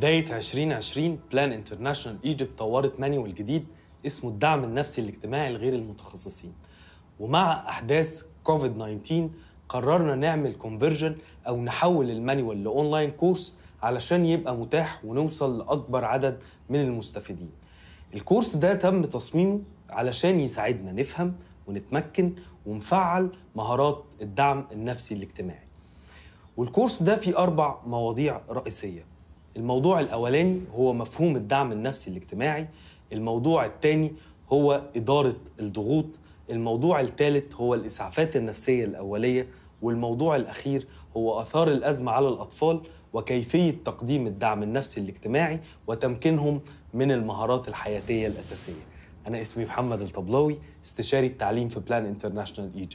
بداية 2020 بلان انترناشونال ايجيبت طورت مانيوال جديد اسمه الدعم النفسي الاجتماعي لغير المتخصصين ومع احداث كوفيد 19 قررنا نعمل كونفرجن او نحول المانيوال لاونلاين كورس علشان يبقى متاح ونوصل لاكبر عدد من المستفيدين الكورس ده تم تصميمه علشان يساعدنا نفهم ونتمكن ونفعل مهارات الدعم النفسي الاجتماعي والكورس ده فيه أربع مواضيع رئيسية الموضوع الأولاني هو مفهوم الدعم النفسي الاجتماعي الموضوع الثاني هو إدارة الضغوط الموضوع الثالث هو الإسعافات النفسية الأولية والموضوع الأخير هو آثار الأزمة على الأطفال وكيفية تقديم الدعم النفسي الاجتماعي وتمكينهم من المهارات الحياتية الأساسية أنا اسمي محمد الطبلاوي استشاري التعليم في بلان انترناشونال ايجيبت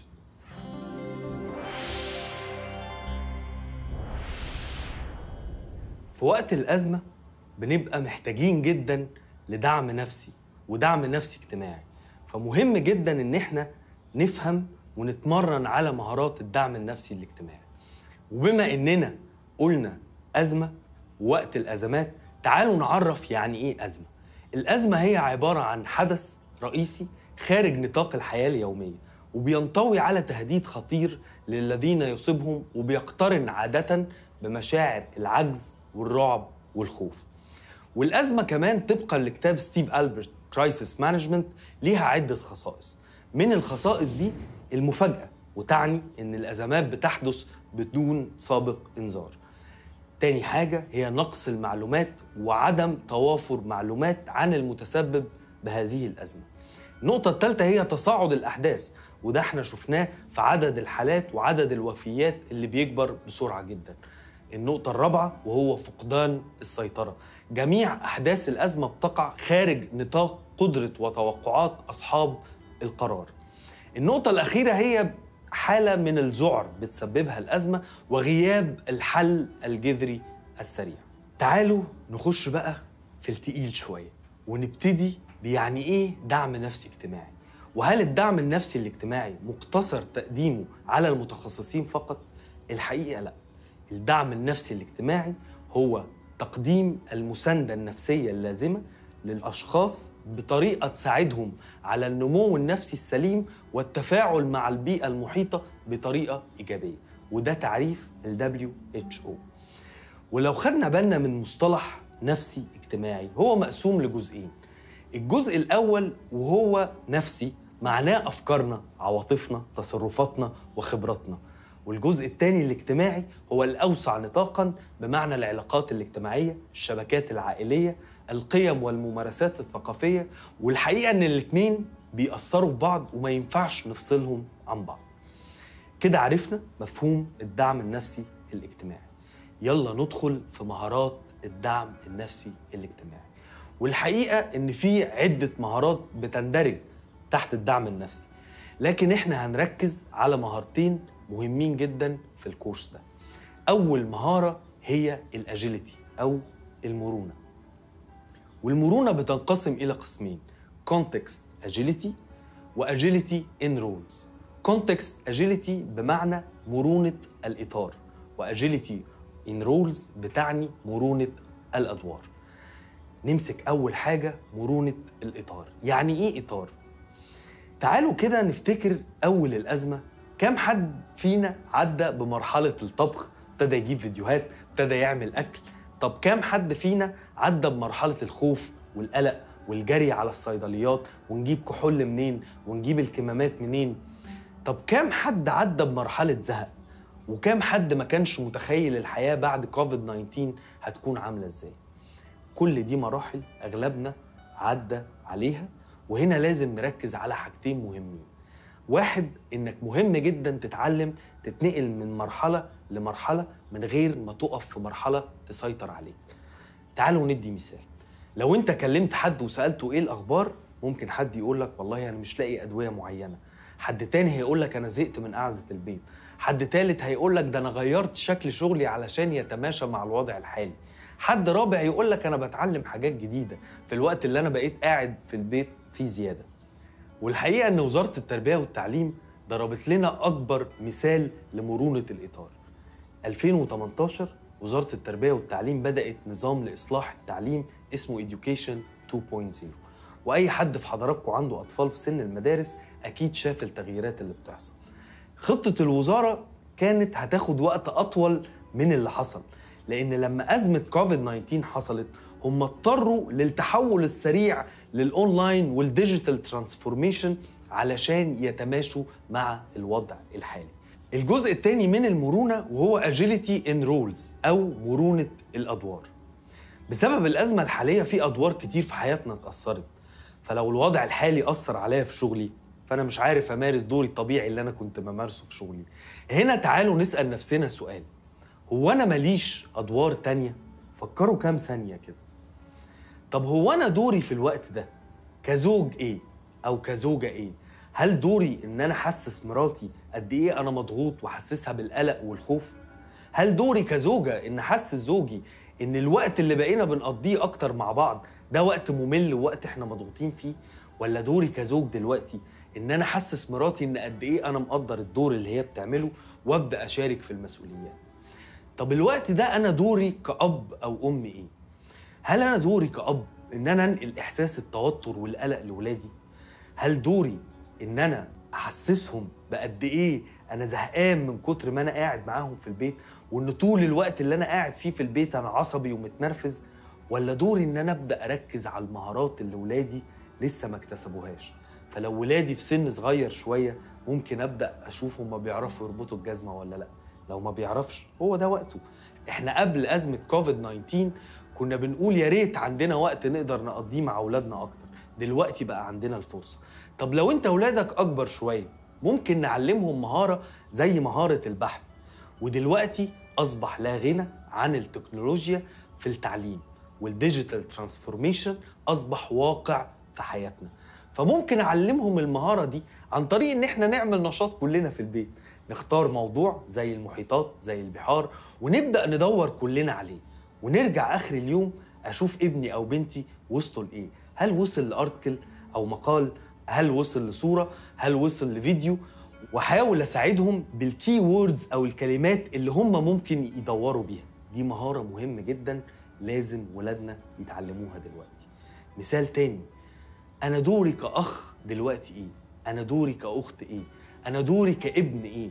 في وقت الأزمة بنبقى محتاجين جدا لدعم نفسي ودعم نفسي اجتماعي فمهم جدا ان احنا نفهم ونتمرن على مهارات الدعم النفسي الاجتماعي وبما اننا قلنا أزمة وقت الأزمات تعالوا نعرف يعني إيه أزمة الأزمة هي عبارة عن حدث رئيسي خارج نطاق الحياة اليومية وبينطوي على تهديد خطير للذين يصيبهم وبيقترن عادة بمشاعر العجز والرعب والخوف والأزمة كمان طبقا لكتاب ستيف ألبرت كرايسيس مانجمنت ليها عدة خصائص من الخصائص دي المفاجأة وتعني إن الأزمات بتحدث بدون سابق إنذار تاني حاجة هي نقص المعلومات وعدم توافر معلومات عن المتسبب بهذه الأزمة النقطة الثالثة هي تصاعد الأحداث وده احنا شفناه في عدد الحالات وعدد الوفيات اللي بيكبر بسرعة جدا النقطة الرابعة وهو فقدان السيطرة جميع أحداث الأزمة بتقع خارج نطاق قدرة وتوقعات أصحاب القرار النقطة الأخيرة هي حالة من الذعر بتسببها الأزمة وغياب الحل الجذري السريع تعالوا نخش بقى في التقيل شوية ونبتدي بيعني إيه دعم نفسي اجتماعي وهل الدعم النفسي الاجتماعي مقتصر تقديمه على المتخصصين فقط؟ الحقيقة لا الدعم النفسي الاجتماعي هو تقديم المساندة النفسية اللازمة للأشخاص بطريقة تساعدهم على النمو النفسي السليم والتفاعل مع البيئة المحيطة بطريقة إيجابية وده تعريف ال WHO ولو خدنا بالنا من مصطلح نفسي اجتماعي هو مقسوم لجزئين الجزء الأول وهو نفسي معناه أفكارنا عواطفنا تصرفاتنا وخبراتنا والجزء الثاني الاجتماعي هو الأوسع نطاقا بمعنى العلاقات الاجتماعية الشبكات العائلية القيم والممارسات الثقافية والحقيقة إن الاتنين بيأثروا في بعض وما ينفعش نفصلهم عن بعض كده عرفنا مفهوم الدعم النفسي الاجتماعي يلا ندخل في مهارات الدعم النفسي الاجتماعي والحقيقة إن في عدة مهارات بتندرج تحت الدعم النفسي لكن احنا هنركز على مهارتين مهمين جدا في الكورس ده أول مهارة هي الأجيلتي أو المرونة والمرونة بتنقسم إلى قسمين context agility وagility in roles context agility بمعنى مرونة الإطار وagility in roles بتعني مرونة الأدوار نمسك أول حاجة مرونة الإطار يعني إيه إطار؟ تعالوا كده نفتكر أول الأزمة كم حد فينا عدى بمرحلة الطبخ ابتدى يجيب فيديوهات ابتدى يعمل أكل طب كام حد فينا عدى بمرحلة الخوف والقلق والجري على الصيدليات ونجيب كحول منين ونجيب الكمامات منين طب كام حد عدى بمرحلة زهق وكام حد ما كانش متخيل الحياة بعد كوفيد 19 هتكون عاملة ازاي كل دي مراحل أغلبنا عدى عليها وهنا لازم نركز على حاجتين مهمين واحد انك مهم جدا تتعلم تتنقل من مرحله لمرحله من غير ما تقف في مرحله تسيطر عليك تعالوا ندي مثال لو انت كلمت حد وسالته ايه الاخبار ممكن حد يقول لك والله انا مش لاقي ادويه معينه حد تاني هيقول لك انا زهقت من قعده البيت حد تالت هيقول لك ده انا غيرت شكل شغلي علشان يتماشى مع الوضع الحالي حد رابع يقول لك انا بتعلم حاجات جديده في الوقت اللي انا بقيت قاعد في البيت فيه زياده والحقيقه ان وزاره التربيه والتعليم ضربت لنا اكبر مثال لمرونه الاطار 2018 وزاره التربيه والتعليم بدات نظام لاصلاح التعليم اسمه Education 2.0 واي حد في حضراتكم عنده اطفال في سن المدارس اكيد شاف التغييرات اللي بتحصل خطه الوزاره كانت هتاخد وقت اطول من اللي حصل لان لما ازمه كوفيد 19 حصلت هم اضطروا للتحول السريع للاونلاين والديجيتال ترانسفورميشن علشان يتماشوا مع الوضع الحالي الجزء الثاني من المرونه وهو اجيليتي ان رولز او مرونه الادوار بسبب الازمه الحاليه في ادوار كتير في حياتنا اتاثرت فلو الوضع الحالي اثر عليا في شغلي فانا مش عارف امارس دوري الطبيعي اللي انا كنت بمارسه في شغلي هنا تعالوا نسال نفسنا سؤال هو انا ماليش ادوار تانية فكروا كام ثانيه كده طب هو انا دوري في الوقت ده كزوج ايه او كزوجه ايه هل دوري ان انا احسس مراتي قد ايه انا مضغوط واحسسها بالقلق والخوف هل دوري كزوجه ان احسس زوجي ان الوقت اللي بقينا بنقضيه اكتر مع بعض ده وقت ممل ووقت احنا مضغوطين فيه ولا دوري كزوج دلوقتي ان انا احسس مراتي ان قد ايه انا مقدر الدور اللي هي بتعمله وابدا اشارك في المسؤوليات طب الوقت ده انا دوري كاب او ام ايه هل انا دوري كاب ان انا انقل احساس التوتر والقلق لاولادي هل دوري ان انا احسسهم بقد ايه انا زهقان من كتر ما انا قاعد معاهم في البيت وان طول الوقت اللي انا قاعد فيه في البيت انا عصبي ومتنرفز ولا دوري ان انا ابدا اركز على المهارات اللي ولادي لسه ما اكتسبوهاش فلو ولادي في سن صغير شويه ممكن ابدا اشوف هم بيعرفوا يربطوا الجزمه ولا لا لو ما بيعرفش هو ده وقته احنا قبل ازمه كوفيد 19 كنا بنقول يا ريت عندنا وقت نقدر نقضيه مع اولادنا اكتر دلوقتي بقى عندنا الفرصه طب لو انت اولادك اكبر شويه ممكن نعلمهم مهاره زي مهاره البحث ودلوقتي اصبح لا غنى عن التكنولوجيا في التعليم والديجيتال ترانسفورميشن اصبح واقع في حياتنا فممكن اعلمهم المهاره دي عن طريق ان احنا نعمل نشاط كلنا في البيت نختار موضوع زي المحيطات زي البحار ونبدا ندور كلنا عليه ونرجع اخر اليوم اشوف ابني او بنتي وصلوا لايه هل وصل لارتكل او مقال هل وصل لصوره هل وصل لفيديو واحاول اساعدهم بالكي ووردز او الكلمات اللي هم ممكن يدوروا بيها دي مهاره مهمه جدا لازم ولادنا يتعلموها دلوقتي مثال تاني انا دوري كاخ دلوقتي ايه انا دوري كاخت ايه انا دوري كابن ايه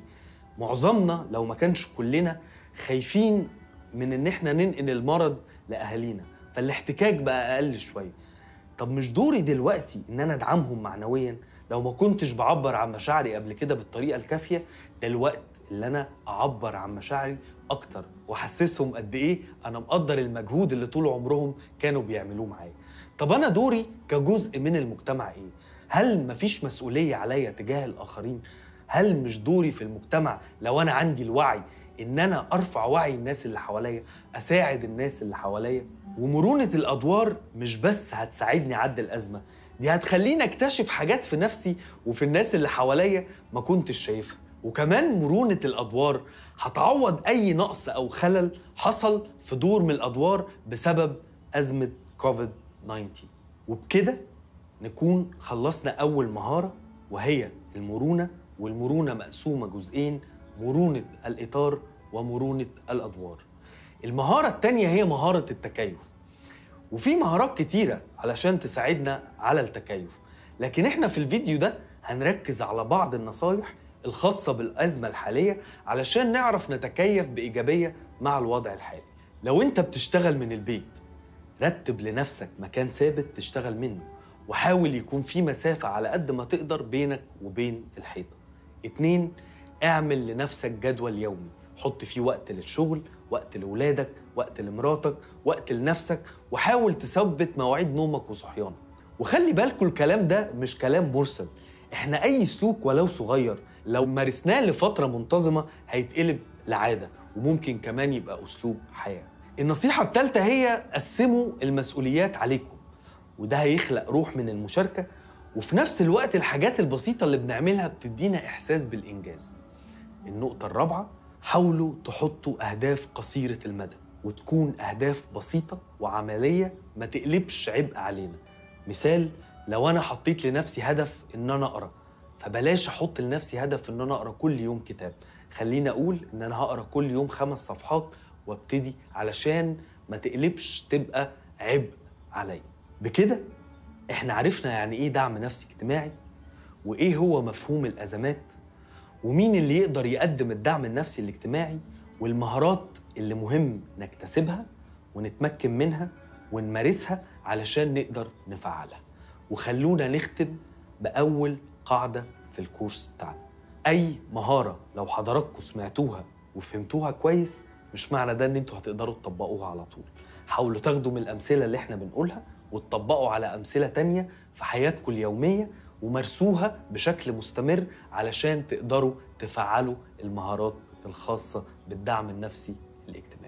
معظمنا لو ما كانش كلنا خايفين من ان احنا ننقل المرض لاهالينا فالاحتكاك بقى اقل شويه طب مش دوري دلوقتي ان انا ادعمهم معنويا لو ما كنتش بعبر عن مشاعري قبل كده بالطريقه الكافيه ده الوقت اللي انا اعبر عن مشاعري اكتر واحسسهم قد ايه انا مقدر المجهود اللي طول عمرهم كانوا بيعملوه معايا طب انا دوري كجزء من المجتمع ايه هل مفيش مسؤوليه عليا تجاه الاخرين هل مش دوري في المجتمع لو انا عندي الوعي ان انا ارفع وعي الناس اللي حواليا اساعد الناس اللي حواليا ومرونه الادوار مش بس هتساعدني اعدي الازمه دي هتخليني اكتشف حاجات في نفسي وفي الناس اللي حواليا ما كنتش شايفها وكمان مرونه الادوار هتعوض اي نقص او خلل حصل في دور من الادوار بسبب ازمه كوفيد 19 وبكده نكون خلصنا اول مهاره وهي المرونه والمرونه مقسومه جزئين مرونه الاطار ومرونه الادوار المهاره الثانيه هي مهاره التكيف وفي مهارات كتيره علشان تساعدنا على التكيف لكن احنا في الفيديو ده هنركز على بعض النصايح الخاصه بالازمه الحاليه علشان نعرف نتكيف بايجابيه مع الوضع الحالي لو انت بتشتغل من البيت رتب لنفسك مكان ثابت تشتغل منه وحاول يكون في مسافة على قد ما تقدر بينك وبين الحيطة اتنين اعمل لنفسك جدول يومي حط فيه وقت للشغل وقت لولادك وقت لمراتك وقت لنفسك وحاول تثبت مواعيد نومك وصحيانك وخلي بالكوا الكلام ده مش كلام مرسل احنا اي سلوك ولو صغير لو مارسناه لفترة منتظمة هيتقلب لعادة وممكن كمان يبقى اسلوب حياة النصيحة الثالثة هي قسموا المسؤوليات عليكم وده هيخلق روح من المشاركة وفي نفس الوقت الحاجات البسيطة اللي بنعملها بتدينا إحساس بالإنجاز النقطة الرابعة حاولوا تحطوا أهداف قصيرة المدى وتكون أهداف بسيطة وعملية ما تقلبش عبء علينا مثال لو أنا حطيت لنفسي هدف إن أنا أقرأ فبلاش أحط لنفسي هدف إن أنا أقرأ كل يوم كتاب خليني أقول إن أنا هقرأ كل يوم خمس صفحات وابتدي علشان ما تقلبش تبقى عبء عليا بكده احنا عرفنا يعني ايه دعم نفسي اجتماعي وايه هو مفهوم الازمات ومين اللي يقدر يقدم الدعم النفسي الاجتماعي والمهارات اللي مهم نكتسبها ونتمكن منها ونمارسها علشان نقدر نفعلها وخلونا نختم بأول قاعدة في الكورس بتاعنا أي مهارة لو حضراتكم سمعتوها وفهمتوها كويس مش معنى ده ان انتوا هتقدروا تطبقوها على طول حاولوا تاخدوا من الأمثلة اللي احنا بنقولها وتطبقوا على أمثلة تانية في حياتكم اليومية ومارسوها بشكل مستمر علشان تقدروا تفعلوا المهارات الخاصة بالدعم النفسي الاجتماعي